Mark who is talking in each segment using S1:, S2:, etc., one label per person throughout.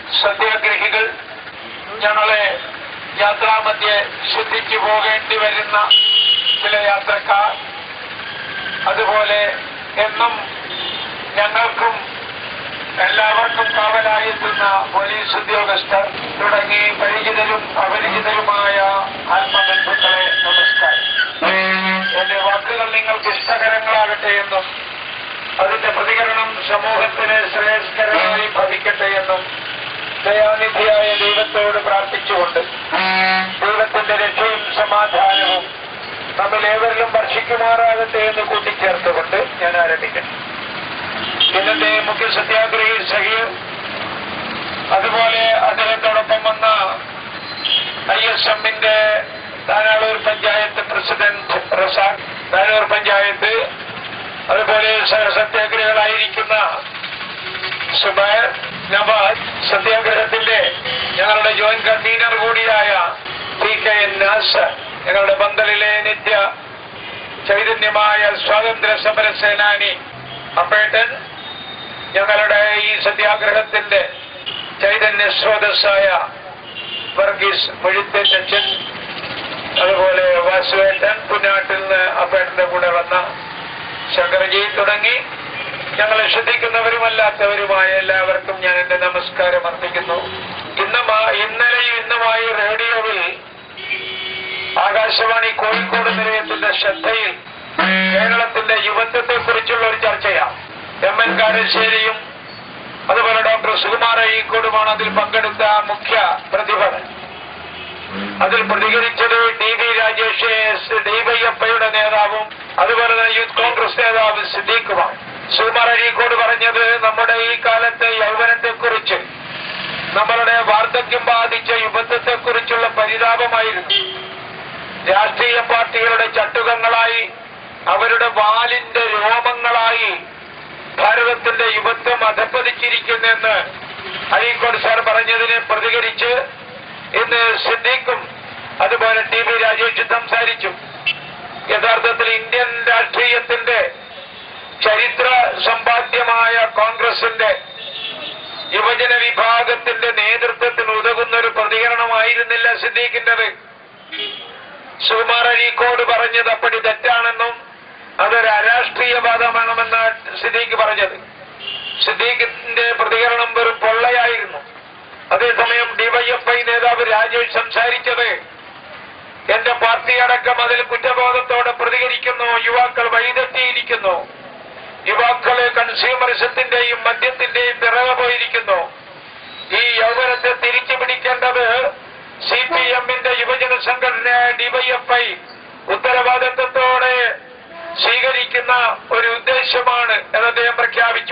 S1: സത്യാഗ്രഹികൾ ഞങ്ങളെ യാത്രാമധ്യേ ശ്രദ്ധിച്ചു പോകേണ്ടി വരുന്ന ചില യാത്രക്കാർ അതുപോലെ എന്നും ഞങ്ങൾക്കും എല്ലാവർക്കും കാവലായെത്തുന്ന പോലീസ് ഉദ്യോഗസ്ഥർ തുടങ്ങി പരിചിതരും അപരിചിതരുമായ ആത്മബന്ധുക്കളെ നമസ്കാരം എന്റെ വാക്കുകൾ നിങ്ങൾക്ക് ഇഷ്ടകരങ്ങളാകട്ടെ എന്നും അതിന്റെ പ്രതികരണം സമൂഹത്തിന് ശ്രേയസ്കരമായി ഭവിക്കട്ടെ എന്നും ദയാനിധിയായ ദൈവത്തോട് പ്രാർത്ഥിച്ചുകൊണ്ട് ദൈവത്തിന്റെ രക്ഷയും സമാധാനവും നമ്മിൽ ഏവരിലും വർഷിക്കുമാറാകട്ടെ എന്ന് കൂട്ടിച്ചേർത്തുകൊണ്ട് ഞാൻ ആരംഭിക്കുന്നു ഇന്നത്തെ മുഖ്യ സത്യാഗ്രഹി സഹീർ അതുപോലെ അദ്ദേഹത്തോടൊപ്പം വന്ന ഐ എസ് എമ്മിന്റെ താനാളൂർ പഞ്ചായത്ത് പ്രസിഡന്റ് റസാഖ് താനൂർ പഞ്ചായത്ത് അതുപോലെ സ- സത്യാഗ്രഹികളായിരിക്കുന്ന സുബൈർ നവാസ് സത്യാഗ്രഹത്തിന്റെ ഞങ്ങളുടെ ജോയിന്റ് കൺവീനർ കൂടിയായ പി കെ എൻ നാസർ ഞങ്ങളുടെ ബന്തലിലെ നിത്യ ചൈതന്യമായ സ്വാതന്ത്ര്യ സമര സേനാനി അപ്പേട്ടൻ ഞങ്ങളുടെ ഈ സത്യാഗ്രഹത്തിന്റെ ചൈതന്യ സ്രോതസ്സായ വർഗീസ് മുഴുത്തച്ഛൻ അതുപോലെ വാസുവേട്ടൻ പുന്നാട്ടിൽ നിന്ന് അപ്പേട്ടന്റെ കൂടെ വന്ന ശങ്കർജി തുടങ്ങി ഞങ്ങളെ ശ്രദ്ധിക്കുന്നവരുമല്ലാത്തവരുമായ എല്ലാവർക്കും ഞാൻ എന്റെ നമസ്കാരം അർപ്പിക്കുന്നു ഇന്ന് മാ- ഇന്നലെയും ഇന്നുമായി റേഡിയോവിൽ ആകാശവാണി കോഴിക്കോട് നിലയത്തിന്റെ ശ്രദ്ധയിൽ കേരളത്തിന്റെ യുവത്വത്തെ കുറിച്ചുള്ള ഒരു ചർച്ചയാണ് എം എൻ കാരശ്ശേരിയും അതുപോലെ ഡോക്ടർ സുകുമാർ അഴീക്കോടുമാണ് അതിൽ പങ്കെടുത്ത മുഖ്യ പ്രതിഭകൾ അതിൽ പ്രതികരിച്ചത് ടി വി രാജേഷ് എസ് ഡിവൈഎഫ്ഐയുടെ നേതാവും അതുപോലെ തന്നെ യൂത്ത് കോൺഗ്രസ് നേതാവ് സിദ്ദീഖ് കുമാർ സുകുമാർ അഴീക്കോട് പറഞ്ഞത് നമ്മുടെ ഈ കാലത്തെ യൗവനത്തെക്കുറിച്ച് നമ്മളുടെ വാർദ്ധക്യം ബാധിച്ച യുവത്വത്തെക്കുറിച്ചുള്ള പരിതാപമായിരുന്നു രാഷ്ട്രീയ പാർട്ടികളുടെ ചട്ടുകങ്ങളായി അവരുടെ വാലിന്റെ രോമങ്ങളായി ഭാരതത്തിന്റെ യുവത്വം അധപ്പതിച്ചിരിക്കുന്നെന്ന് അഴീക്കോട് സാർ പറഞ്ഞതിനെ പ്രതികരിച്ച് ഇന്ന് സിദ്ദീഖും അതുപോലെ ടി വി രാജേഷും സംസാരിച്ചു യഥാർത്ഥത്തിൽ ഇന്ത്യൻ രാഷ്ട്രീയത്തിന്റെ ചരിത്ര സമ്പാദ്യമായ കോൺഗ്രസിന്റെ യുവജന വിഭാഗത്തിന്റെ നേതൃത്വത്തിന് ഉതകുന്ന ഒരു പ്രതികരണമായിരുന്നില്ല സിദ്ദീഖിന്റേത് സുകുമാർ അഴീക്കോട് പറഞ്ഞത് അപ്പടി തെറ്റാണെന്നും അതൊരു അരാഷ്ട്രീയവാദമാണെന്ന സിദ്ദീഖ് പറഞ്ഞത് സിദ്ദീഖിന്റെ പ്രതികരണം വെറും പൊള്ളയായിരുന്നു അതേസമയം ഡിവൈഎഫ്ഐ നേതാവ് രാജേഷ് സംസാരിച്ചത് എന്റെ പാർട്ടി അടക്കം അതിൽ കുറ്റബോധത്തോടെ പ്രതികരിക്കുന്നു യുവാക്കൾ വഴിതെറ്റിയിരിക്കുന്നു യുവാക്കള് കൺസ്യൂമറിസത്തിന്റെയും മദ്യത്തിന്റെയും പിറകെ പോയിരിക്കുന്നു ഈ യൗവനത്തെ തിരിച്ചു പിടിക്കേണ്ടത് സി പി എമ്മിന്റെ യുവജന സംഘടനയായ ഡിവൈഎഫ്ഐ ഉത്തരവാദിത്വത്തോടെ സ്വീകരിക്കുന്ന ഒരു ഉദ്ദേശമാണ് എന്ന് അദ്ദേഹം പ്രഖ്യാപിച്ചു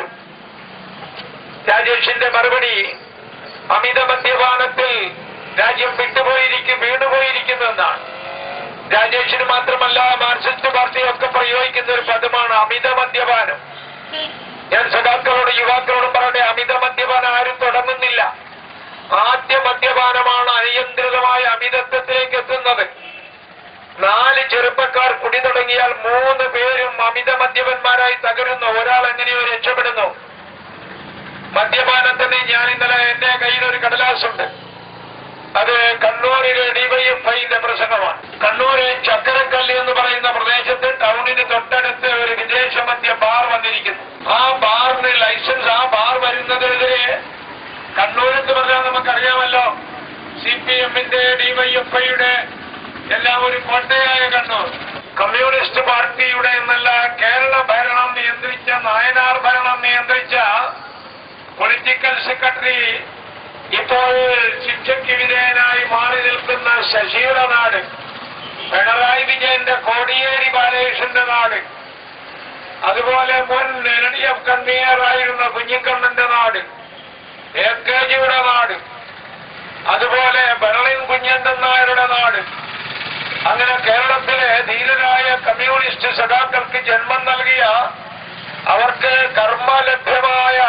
S1: രാജേഷിന്റെ മറുപടി അമിത മദ്യപാനത്തിൽ രാജ്യം വിട്ടുപോയിരിക്കും വീണുപോയിരിക്കുന്നെന്നാണ് രാജേഷിന് മാത്രമല്ല മാർക്സിസ്റ്റ് പാർട്ടിയൊക്കെ പ്രയോഗിക്കുന്ന ഒരു പദമാണ് അമിത മദ്യപാനം ഞാൻ സഖാക്കളോട് യുവാക്കളോടും പറയട്ടെ അമിത മദ്യപാനം ആരും തുടങ്ങുന്നില്ല ആദ്യ മദ്യപാനമാണ് അനിയന്ത്രിതമായ അമിതത്വത്തിലേക്ക് എത്തുന്നത് നാല് ചെറുപ്പക്കാർ കുടി തുടങ്ങിയാൽ മൂന്ന് പേരും അമിത മദ്യപന്മാരായി തകരുന്നു ഒരാൾ എങ്ങനെയോ രക്ഷപ്പെടുന്നു മദ്യപാനത്തിന് ഞാൻ ഇന്നലെ എന്റെ കയ്യിൽ ഒരു കടലാസുണ്ട് അത് കണ്ണൂരിലെ ഡിവൈഎഫ്ഐന്റെ പ്രസംഗമാണ് കണ്ണൂര് ചക്കരക്കല്ല് എന്ന് പറയുന്ന പ്രദേശത്ത് ടൗണിന് തൊട്ടടുത്ത് ഒരു വിദേശ മദ്യ ബാർ വന്നിരിക്കുന്നു ആ ബാറിന് ലൈസൻസ് ആ ബാർ വരുന്നതിനെതിരെ കണ്ണൂർ എന്ന് പറഞ്ഞാൽ നമുക്കറിയാമല്ലോ സി പി എമ്മിന്റെ ഡിവൈഎഫ്ഐയുടെ എല്ലാം ഒരു കോട്ടയായ കണ്ണൂർ കമ്മ്യൂണിസ്റ്റ് പാർട്ടിയുടെ എന്നല്ല കേരള ഭരണം നിയന്ത്രിച്ച നായനാർ ഭരണം നിയന്ത്രിച്ച പൊളിറ്റിക്കൽ സെക്രട്ടറി ഇപ്പോൾ ശിക്ഷയ്ക്ക് വിധേയനായി മാറി നിൽക്കുന്ന ശശിയുടെ നാട് പിണറായി വിജയന്റെ കോടിയേരി ബാലകൃഷ്ണന്റെ നാട് അതുപോലെ മുൻ എൽ ഡി എഫ് കൺവീനറായിരുന്ന കുഞ്ഞിക്കണ്ണന്റെ നാട് എ കെ ജിയുടെ നാട് അതുപോലെ ബെർലിൻ കുഞ്ഞന്തൻ നായരുടെ നാട് അങ്ങനെ കേരളത്തിലെ ധീരരായ കമ്മ്യൂണിസ്റ്റ് സഖാക്കൾക്ക് ജന്മം നൽകിയ അവർക്ക് കർമ്മലഭ്യമായ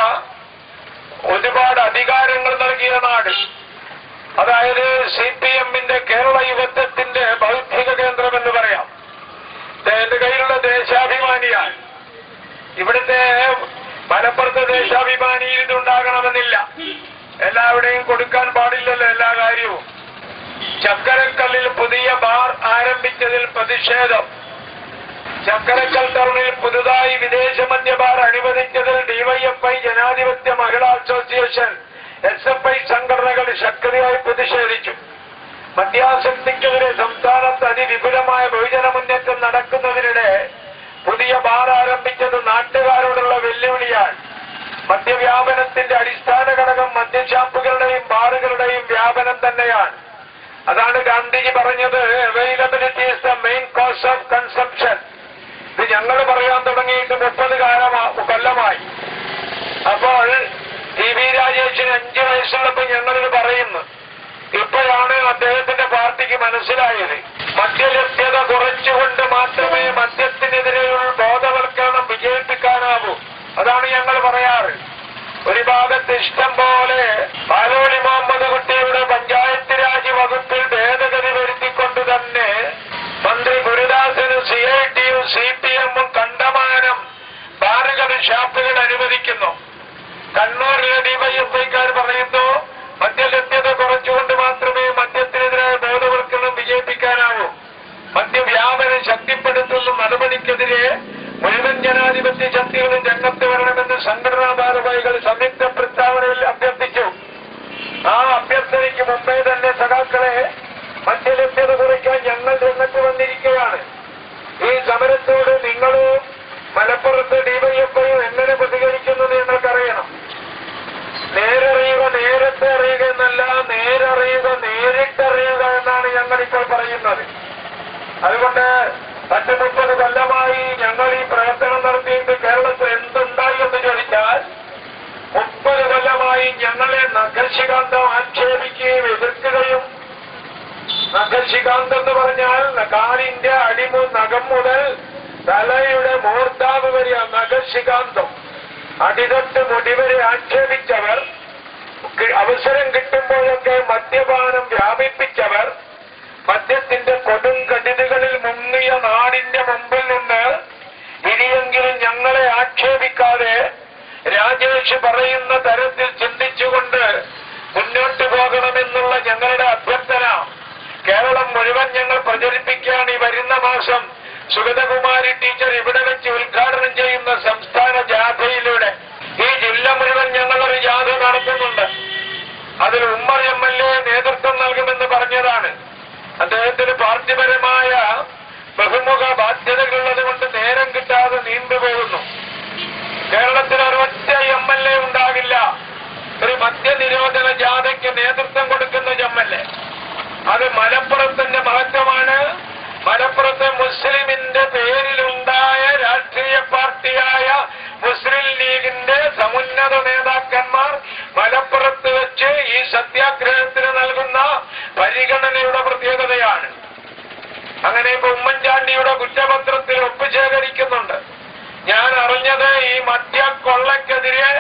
S1: ഒരുപാട് അധികാരങ്ങൾ നൽകിയ നാട് അതായത് സി പി എമ്മിന്റെ കേരള യുവത്വത്തിന്റെ ബൗദ്ധിക കേന്ദ്രം എന്ന് പറയാം ഇത് എന്റെ കയ്യിലുള്ള ദേശാഭിമാനിയാണ് ഇവിടുത്തെ മലപ്പുറത്തെ ദേശാഭിമാനിയിൽ ഇതുണ്ടാകണമെന്നില്ല എല്ലാ എല്ലാവരുടെയും കൊടുക്കാൻ പാടില്ലല്ലോ എല്ലാ കാര്യവും ചക്കരക്കല്ലിൽ പുതിയ ബാർ ആരംഭിച്ചതിൽ പ്രതിഷേധം ചക്കരക്കൽ ടൗണിൽ പുതുതായി വിദേശ മദ്യ ബാർ അനുവദിച്ചതിൽ DYFI Janadhipathya Mahila association S F I സംഘടനകൾ ശക്തിയായി പ്രതിഷേധിച്ചു മദ്യാസക്തിക്കെതിരെ സംസ്ഥാനത്ത് അതിവിപുലമായ ബഹുജന മുന്നേറ്റം നടക്കുന്നതിനിടെ പുതിയ ബാർ ആരംഭിച്ചത് നാട്ടുകാരോടുള്ള വെല്ലുവിളിയാണ് മദ്യവ്യാപനത്തിന്റെ അടിസ്ഥാന ഘടകം മദ്യഷാപ്പുകളുടെയും ബാറുകളുടെയും വ്യാപനം തന്നെയാണ് അതാണ് ഗാന്ധിജി പറഞ്ഞത് availability is the main cause of consumption ഇത് ഞങ്ങൾ പറയാൻ തുടങ്ങിയിട്ട് മുപ്പത് കാലമാ കൊല്ലമായി അപ്പോൾ ടി വി രാജേഷിന് അഞ്ചു വയസ്സുള്ളപ്പോൾ ഞങ്ങളിത് പറയുന്നു ഇപ്പോഴാണ് അദ്ദേഹത്തിന്റെ പാർട്ടിക്ക് മനസ്സിലായത് മദ്യലഭ്യത കുറച്ചുകൊണ്ട് മാത്രമേ മദ്യത്തിനെതിരെയുള്ള ബോധവൽക്കരണം വിജയിപ്പിക്കാനാവൂ അതാണ് ഞങ്ങൾ പറയാറ് ഒരു ഭാഗത്ത് ഇഷ്ടം പോലെ പാലോളി മുഹമ്മദ് കുട്ടിയുടെ പഞ്ചായത്ത് രാജ് വകുപ്പിൽ ഭേദഗതി വരുത്തിക്കൊണ്ട് തന്നെ മന്ത്രി ഗുരുദാസനും സി ഐ ടിയും സി പി എമ്മും കണ്ടമാനം ബാറുകൾ ഷാപ്പുകൾ അനുവദിക്കുന്നു കണ്ണൂരിലെ ഡിവൈഎഫ്ഐക്കാർ പറയുന്നു മദ്യലഭ്യത കുറച്ചുകൊണ്ട് മാത്രമേ മദ്യത്തിനെതിരായ ബോധവൽക്കരണം വിജയിപ്പിക്കാനാവൂ മദ്യവ്യാപനം ശക്തിപ്പെടുത്തുന്ന നടപടിക്കെതിരെ മുഴുവൻ ജനാധിപത്യ ശക്തികളും രംഗത്ത് വരണമെന്ന് സംഘടനാ ഭാരവാഹികൾ സംയുക്ത പ്രസ്താവനയിൽ അഭ്യർത്ഥിച്ചു ആ അഭ്യർത്ഥനയ്ക്ക് മുമ്പേ തന്നെ സഖാക്കളെ മദ്യലഭ്യത കുറയ്ക്കാൻ ഞങ്ങൾ രംഗത്ത് വന്നിരിക്കുകയാണ് ഈ സമരത്തോട് നിങ്ങളും മലപ്പുറത്ത് ഡിവൈഎഫ്ഐയും എങ്ങനെ പ്രതികരിക്കുന്നത് ഞങ്ങൾക്കറിയണം നേരറിയുക നേരത്തെ അറിയുക എന്നല്ല നേരറിയുക നേരിട്ടറിയുക എന്നാണ് ഞങ്ങൾ ഇപ്പോൾ പറയുന്നത് അതുകൊണ്ട് പത്ത് മുപ്പത് കൊല്ലമായി ഞങ്ങൾ ഈ പ്രവർത്തനം നടത്തിയിട്ട് കേരളത്തിൽ എന്തുണ്ടായി എന്ന് ചോദിച്ചാൽ മുപ്പത് കൊല്ലമായി ഞങ്ങളെ നഖശികാന്തം ആക്ഷേപിക്കുകയും എതിർക്കുകയും നഖശികാന്തം എന്ന് പറഞ്ഞാൽ കാലിന്റെ അടിമു നഖം മുതൽ തലയുടെ മൂർധാവ് വരെ ആ നഖശികാന്തം അടിതൊട്ട് മുടിവരെ ആക്ഷേപിച്ചവർ കി- അവസരം കിട്ടുമ്പോഴൊക്കെ മദ്യപാനം വ്യാപിപ്പിച്ചവർ മദ്യത്തിന്റെ കൊടുങ്കടിതുകളിൽ മുങ്ങിയ നാടിന്റെ മുമ്പിൽ നിന്ന് ഇനിയെങ്കിലും ഞങ്ങളെ ആക്ഷേപിക്കാതെ രാജേഷ് പറയുന്ന തരത്തിൽ ചിന്തിച്ചുകൊണ്ട് മുന്നോട്ട് പോകണമെന്നുള്ള ഞങ്ങളുടെ അഭ്യർത്ഥന കേരളം മുഴുവൻ ഞങ്ങൾ പ്രചരിപ്പിക്കുകയാണ് ഈ വരുന്ന മാസം സുഗതകുമാരി ടീച്ചർ ഇവിടെ വെച്ച് ഉദ്ഘാടനം ചെയ്യുന്ന സംസ്ഥാന ജാഥയിലൂടെ ഈ ജില്ല മുഴുവൻ ഞങ്ങളൊരു ജാഥ നടത്തുന്നുണ്ട് അതിൽ ഉമ്മർ എം എൽ എ നേതൃത്വം നൽകുമെന്ന് പറഞ്ഞതാണ് അദ്ദേഹത്തിന് പാർട്ടിപരമായ ബഹുമുഖ ബാധ്യതകളുള്ളത് കൊണ്ട് നേരം കിട്ടാതെ നീണ്ടുപോകുന്നു കേരളത്തിൽ ഒരൊറ്റ എം എൽ എ ഉണ്ടാകില്ല ഒരു മദ്യനിരോധന ജാഥയ്ക്ക് നേതൃത്വം കൊടുക്കുന്ന എം എൽ എ അത് മലപ്പുറത്തിന്റെ മഹത്വമാണ് മലപ്പുറത്തെ മുസ്ലിമിന്റെ പേരിലുണ്ടായ രാഷ്ട്രീയ പാർട്ടിയായ മുസ്ലിം ലീഗിന്റെ സമുന്നത നേതാക്കന്മാർ മലപ്പുറത്ത് വെച്ച് ഈ സത്യാഗ്രഹത്തിന് നൽകുന്ന പരിഗണനയുടെ പ്രത്യേകതയാണ് അങ്ങനെ ഇപ്പൊ ഉമ്മൻചാണ്ടിയുടെ കുറ്റപത്രത്തിൽ ഒപ്പ് ശേഖരിക്കുന്നുണ്ട് ഞാൻ അറിഞ്ഞത് ഈ മദ്യ കൊള്ളക്കെതിരെ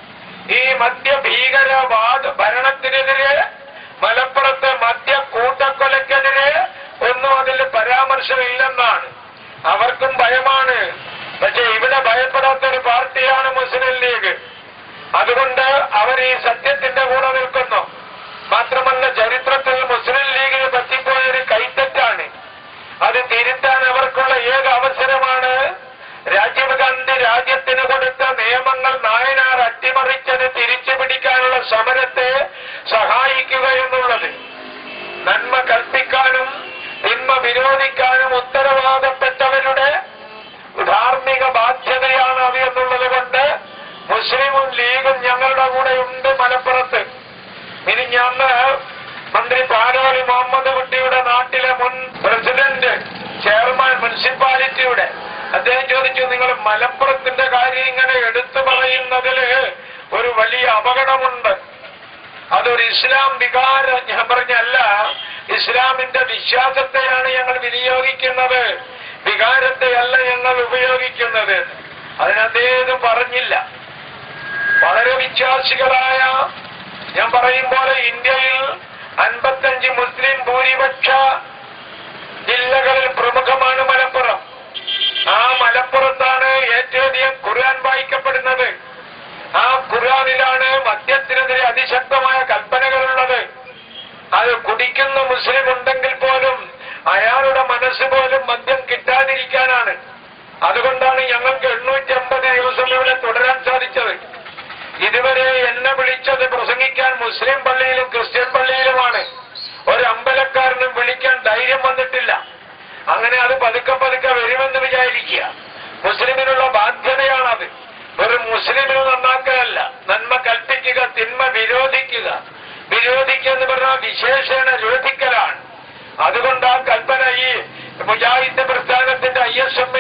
S1: ഈ മദ്യ ഭീകരവാദ ഭരണത്തിനെതിരെ മലപ്പുറത്തെ മദ്യ കൂട്ടക്കൊലക്കെതിരെ ഒന്നും അതിൽ പരാമർശമില്ലെന്നാണ് അവർക്കും ഭയമാണ് പക്ഷെ ഇവിടെ ഭയപ്പെടാത്ത ഒരു പാർട്ടിയാണ് മുസ്ലിം ലീഗ് അതുകൊണ്ട് അവർ ഈ സത്യത്തിന്റെ കൂടെ നിൽക്കുന്നു മാത്രമല്ല ചരിത്രത്തിൽ മുസ്ലിം ലീഗിന് പറ്റിപ്പോയ ഒരു കൈത്തെറ്റാണ് അത് തിരുത്താൻ അവർക്കുള്ള ഏക അവസരമാണ് രാജീവ് ഗാന്ധി രാജ്യത്തിന് കൊടുത്ത നിയമങ്ങൾ നായനാർ അട്ടിമറിച്ചത് തിരിച്ചു പിടിക്കാനുള്ള സമരത്തെ സഹായിക്കുക എന്നുള്ളത് നന്മ കൽപ്പിക്കാനും തിന്മ വിരോധിക്കാനും ഉത്തരവാദപ്പെട്ടവരുടെ ധാർമ്മിക ബാധ്യതയാണ് അത് എന്നുള്ളത് കൊണ്ട് മുസ്ലിമും ലീഗും ഞങ്ങളുടെ കൂടെ ഉണ്ട് മലപ്പുറത്ത് ഇനി ഞന്ന് മന്ത്രി പാലോളി മുഹമ്മദ് കുട്ടിയുടെ നാട്ടിലെ മുൻ പ്രസിഡന്റ് ചെയർമാൻ മുനിസിപ്പാലിറ്റിയുടെ അദ്ദേഹം ചോദിച്ചു നിങ്ങൾ മലപ്പുറത്തിന്റെ കാര്യം ഇങ്ങനെ എടുത്തു പറയുന്നതിൽ ഒരു വലിയ അപകടമുണ്ട് അതൊരു ഇസ്ലാം വികാരം ഞാൻ പറഞ്ഞല്ല ഇസ്ലാമിന്റെ വിശ്വാസത്തെയാണ് ഞങ്ങൾ വിനിയോഗിക്കുന്നത് വികാരത്തെയല്ല ഞങ്ങൾ ഉപയോഗിക്കുന്നത് അതിന് അദ്ദേഹം പറഞ്ഞില്ല വളരെ വിശ്വാസികളായ ഞാൻ പറയും പോലെ ഇന്ത്യയിൽ അൻപത്തഞ്ച് മുസ്ലിം ഭൂരിപക്ഷ ജില്ലകളിൽ പ്രമുഖമാണ് മലപ്പുറം ആ മലപ്പുറത്താണ് ഏറ്റവും അധികം ഖുർആൻ വായിക്കപ്പെടുന്നത് ആ ഖുർആനിലാണ് മദ്യത്തിനെതിരെ അതിശക്തമായ മുസ്ലിം ഉണ്ടെങ്കിൽ പോലും അയാളുടെ മനസ്സ് പോലും മദ്യം കിട്ടാതിരിക്കാനാണ് അതുകൊണ്ടാണ് ഞങ്ങൾക്ക് എണ്ണൂറ്റി അമ്പത് ദിവസം ഇവിടെ തുടരാൻ സാധിച്ചത് ഇതുവരെ എന്നെ വിളിച്ചത് പ്രസംഗിക്കാൻ മുസ്ലിം പള്ളിയിലും ക്രിസ്ത്യൻ പള്ളിയിലുമാണ് ഒരു അമ്പലക്കാരനും വിളിക്കാൻ ധൈര്യം വന്നിട്ടില്ല അങ്ങനെ അത് പതുക്കെ പതുക്കെ വരുമെന്ന് വിചാരിക്കുക മുസ്ലിമിനുള്ള ബാധ്യതയാണത് വെറും മുസ്ലിമിന് നന്നാക്കലല്ല നന്മ കൽപ്പിക്കുക തിന്മ വിരോധിക്കുക വിരോധിക്കുക എന്ന് പറഞ്ഞാൽ വിശേഷണ രോധിക്കലാണ് അതുകൊണ്ട് ആ കൽപ്പന ഈ മുജാഹിദ് പ്രസ്ഥാനത്തിന്റെ ഐ എസ് എം